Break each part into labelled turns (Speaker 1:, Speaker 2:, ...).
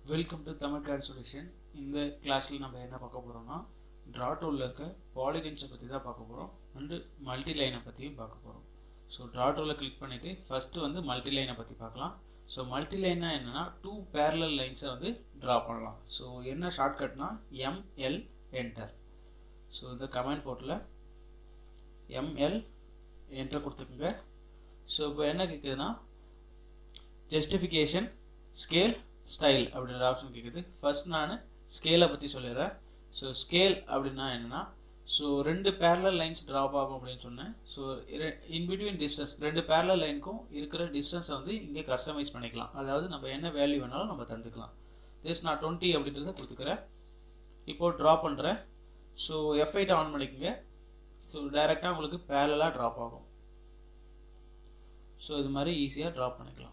Speaker 1: welcome to Tamil CAD solution இந்த கிளாஸில் நம்ம என்ன பார்க்க போகிறோம்னா ட்ரா டூலில் இருக்க பாலிகன்ஸை பற்றி தான் பார்க்க போகிறோம் அண்டு மல்டி லைனை பற்றியும் பார்க்க போகிறோம் ஸோ ட்ரா டூலில் கிளிக் பண்ணிவிட்டு ஃபஸ்ட்டு வந்து மல்டி லைனை பற்றி பார்க்கலாம் ஸோ மல்டி லைன்னா என்னென்னா டூ பேரலல் லைன்ஸை வந்து ட்ரா பண்ணலாம் ஸோ என்ன ஷார்ட்கட்னா எம்எல் என்டர் ஸோ இந்த கமெண்ட் போர்ட்டில் எம்எல் என்டர் கொடுத்துக்குங்க ஸோ இப்போ என்ன கேட்குதுன்னா ஜஸ்டிஃபிகேஷன் ஸ்கேல் ஸ்டைல் அப்படின்ற ஆப்ஷன் கேட்குது ஃபர்ஸ்ட் நான் ஸ்கேலை பற்றி சொல்லிடுறேன் ஸோ ஸ்கேல் அப்படின்னா என்னென்னா ஸோ ரெண்டு பேரலல் லைன்ஸ் ட்ராப் ஆகும் அப்படின்னு சொன்னேன் ஸோ இன் பிட்வீன் டிஸ்டன்ஸ் ரெண்டு பேரலல் லைனுக்கும் இருக்கிற டிஸ்டன்ஸை வந்து இங்கே கஸ்டமைஸ் பண்ணிக்கலாம் அதாவது நம்ம என்ன வேல்யூ வேணாலும் நம்ம தந்துக்கலாம் ஜஸ்ட் நான் டுவெண்ட்டி அப்படின்றத கொடுத்துக்கிறேன் இப்போது ட்ரா பண்ணுறேன் ஸோ எஃப்ஐட் ஆன் பண்ணிக்கோங்க ஸோ டைரெக்டாக உங்களுக்கு பேரலாக ட்ராப் ஆகும் ஸோ இது மாதிரி ஈஸியாக ட்ராப் பண்ணிக்கலாம்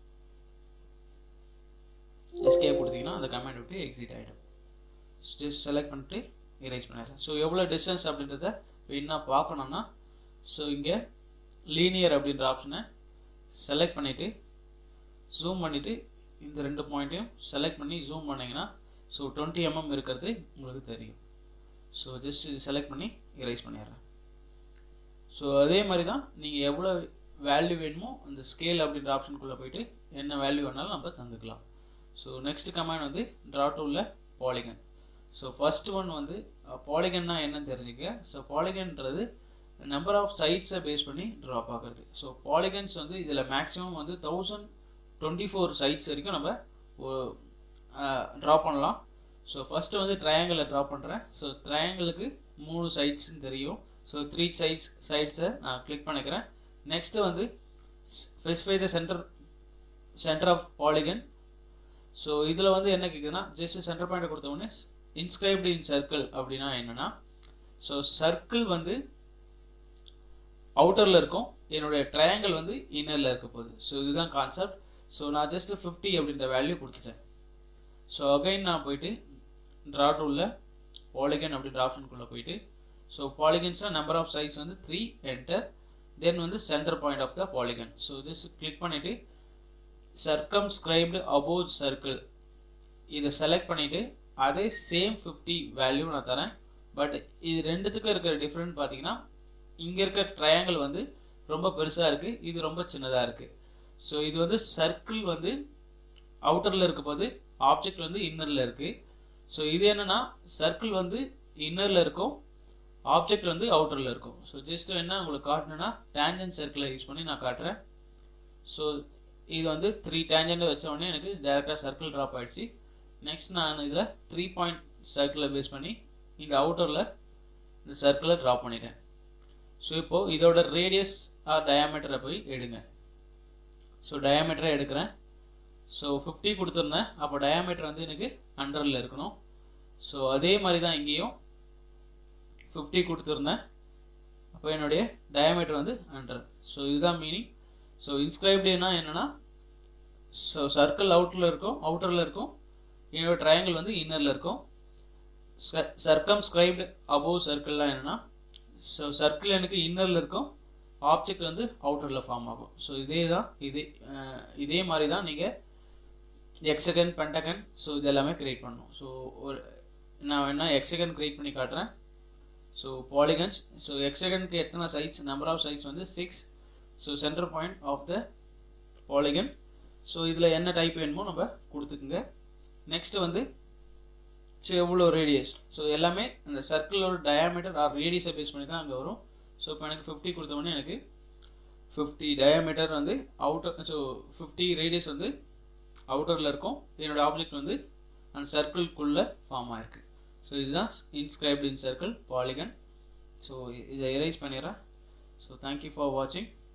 Speaker 1: எஸ்கே கொடுத்தீங்கன்னா அந்த கமெண்ட் விட்டு எக்ஸிட் ஆகிடும் ஜஸ்ட் செலக்ட் பண்ணிட்டு எரேஸ் பண்ணிடுறேன் ஸோ எவ்வளோ டிஸ்டன்ஸ் அப்படின்றத இன்னும் பார்க்கணுன்னா ஸோ இங்கே லீனியர் அப்படின்ற ஆப்ஷனை செலக்ட் பண்ணிவிட்டு ஜூம் பண்ணிவிட்டு இந்த ரெண்டு பாயிண்ட்டையும் செலக்ட் பண்ணி ஜூம் பண்ணிங்கன்னா ஸோ டுவெண்ட்டி எம்எம் இருக்கிறது உங்களுக்கு தெரியும் ஸோ ஜஸ்ட் இது செலக்ட் பண்ணி எரேஸ் பண்ணிடுறேன் ஸோ அதே மாதிரி தான் நீங்கள் எவ்வளோ வேல்யூ வேணுமோ அந்த ஸ்கேல் அப்படின்ற ஆப்ஷனுக்குள்ளே போயிட்டு என்ன வேல்யூ வேணாலும் நம்ம தந்துக்கலாம் ஸோ நெக்ஸ்ட் கமாண்ட் வந்து ட்ரா டூவில் பாலிகன் ஸோ ஃபர்ஸ்ட் ஒன் வந்து பாலிகன்னா என்னன்னு தெரிஞ்சுக்க ஸோ பாலிகன்றது நம்பர் ஆஃப் சைட்ஸை பேஸ் பண்ணி ட்ரா பார்க்குறது ஸோ பாலிகன்ஸ் வந்து இதில் மேக்ஸிமம் வந்து தௌசண்ட் டுவெண்ட்டி ஃபோர் சைட்ஸ் வரைக்கும் நம்ம ட்ரா பண்ணலாம் ஸோ ஃபஸ்ட்டு வந்து ட்ரையாங்கிளில் ட்ரா பண்ணுறேன் ஸோ ட்ரையாங்கிளுக்கு மூணு சைட்ஸ்ன்னு தெரியும் ஸோ த்ரீ சைட்ஸ் சைட்ஸை நான் கிளிக் பண்ணிக்கிறேன் நெக்ஸ்ட்டு வந்து specify the centre centre of polygon so இதில் வந்து என்ன கேட்குதுன்னா ஜஸ்ட் சென்டர் பாயிண்ட் கொடுத்த உடனே இன்ஸ்கிரைப்டு இன் சர்க்கிள் அப்படின்னா என்னென்னா ஸோ சர்க்கிள் வந்து அவுட்டரில் இருக்கும் என்னுடைய ட்ரையாங்கிள் வந்து இன்னரில் இருக்க போகுது ஸோ இதுதான் கான்செப்ட் ஸோ நான் ஜஸ்ட் ஃபிஃப்டி அப்படின்ற வேல்யூ கொடுத்துட்டேன் ஸோ அகைன் நான் போயிட்டு ட்ரா டூலில் பாலிகன் அப்படின்ற ஆப்ஷனுக்குள்ளே போயிட்டு ஸோ பாலிகன்ஸ்னால் நம்பர் ஆஃப் சைஸ் வந்து த்ரீ என்டர் தென் வந்து centre point of the polygon so this click பண்ணிவிட்டு சர்க்கம்ஸ்கிரைப்டு அபோவ் சர்க்கிள் இதை செலக்ட் பண்ணிவிட்டு அதே சேம் ஃபிஃப்டி வேல்யூ நான் தரேன் பட் இது ரெண்டுத்துக்கும் இருக்கிற டிஃப்ரெண்ட் பார்த்தீங்கன்னா இங்கே இருக்க ட்ரையாங்கிள் வந்து ரொம்ப பெருசாக இருக்குது இது ரொம்ப சின்னதாக இருக்குது ஸோ இது வந்து சர்க்கிள் வந்து அவுட்டரில் இருக்க போது ஆப்ஜெக்ட் வந்து இன்னரில் இருக்குது ஸோ இது என்னென்னா சர்க்கிள் வந்து இன்னரில் இருக்கும் ஆப்ஜெக்ட் வந்து அவுட்டரில் இருக்கும் ஸோ ஜஸ்ட் என்ன உங்களுக்கு காட்டணுன்னா டேஞ்சன் சர்க்கிளை யூஸ் பண்ணி நான் காட்டுறேன் ஸோ இது வந்து த்ரீ டேஞ்சண்ட் வச்ச உடனே எனக்கு டேரெக்டாக சர்க்கிள் ட்ராப் ஆகிடுச்சு நெக்ஸ்ட் நான் இதில் த்ரீ பாயிண்ட் சர்க்கிளை பேஸ் பண்ணி இந்த அவுட்டரில் இந்த சர்க்கிளை ட்ராப் பண்ணிட்டேன் ஸோ இப்போது இதோட ரேடியஸ் ஆர் டயாமீட்டரை போய் எடுங்க ஸோ டயாமீட்டரை எடுக்கிறேன் ஸோ ஃபிஃப்டி கொடுத்துருந்தேன் அப்போ டயாமீட்டர் வந்து எனக்கு ஹண்ட்ரடில் இருக்கணும் ஸோ அதே மாதிரி தான் இங்கேயும் ஃபிஃப்டி கொடுத்துருந்தேன் அப்போ என்னுடைய டயாமீட்டர் வந்து ஹண்ட்ரட் ஸோ இதுதான் மீனிங் ஸோ இன்ஸ்கிரைப்டுனா என்னென்னா ஸோ சர்க்கிள் அவுட்டரில் இருக்கும் அவுட்டரில் இருக்கும் என்னோட ட்ரையாங்கிள் வந்து இன்னரில் இருக்கும் சர்க்கம் ஸ்கிரைப்டு அபோவ் சர்க்கிள்லாம் என்னென்னா ஸோ சர்க்கிள் எனக்கு இன்னரில் இருக்கும் ஆப்ஜெக்ட் வந்து அவுட்டரில் ஃபார்ம் ஆகும் ஸோ இதே தான் இதே இதே மாதிரி தான் நீங்கள் எக்ஸகன் பென்டகன் ஸோ இது எல்லாமே க்ரியேட் பண்ணணும் ஸோ ஒரு நான் வேணால் எக்ஸகன் க்ரியேட் பண்ணி காட்டுறேன் ஸோ பாலிகன்ஸ் ஸோ எக்ஸகனுக்கு எத்தனை சைட்ஸ் நம்பர் ஆஃப் சைட்ஸ் வந்து six so centre point of the polygon so இதில் என்ன டைப் வேணுமோ நம்ம கொடுத்துக்குங்க நெக்ஸ்ட்டு வந்து ஸோ எவ்வளோ ரேடியஸ் ஸோ எல்லாமே அந்த சர்க்கிளோட டயாமீட்டர் ஆர் ரேடியஸை பேஸ் பண்ணி தான் அங்கே வரும் ஸோ இப்போ எனக்கு ஃபிஃப்டி கொடுத்தோடனே எனக்கு ஃபிஃப்டி டயாமீட்டர் வந்து அவுட்டர் ஸோ ஃபிஃப்டி ரேடியஸ் வந்து அவுட்டரில் இருக்கும் என்னோடய ஆப்ஜெக்ட் வந்து அந்த சர்க்கிள்குள்ளே ஃபார்ம் ஆயிருக்கு ஸோ இதுதான் inscribed in circle polygon so இதை எரேஸ் பண்ணிடுறேன் ஸோ தேங்க்யூ ஃபார் வாட்சிங்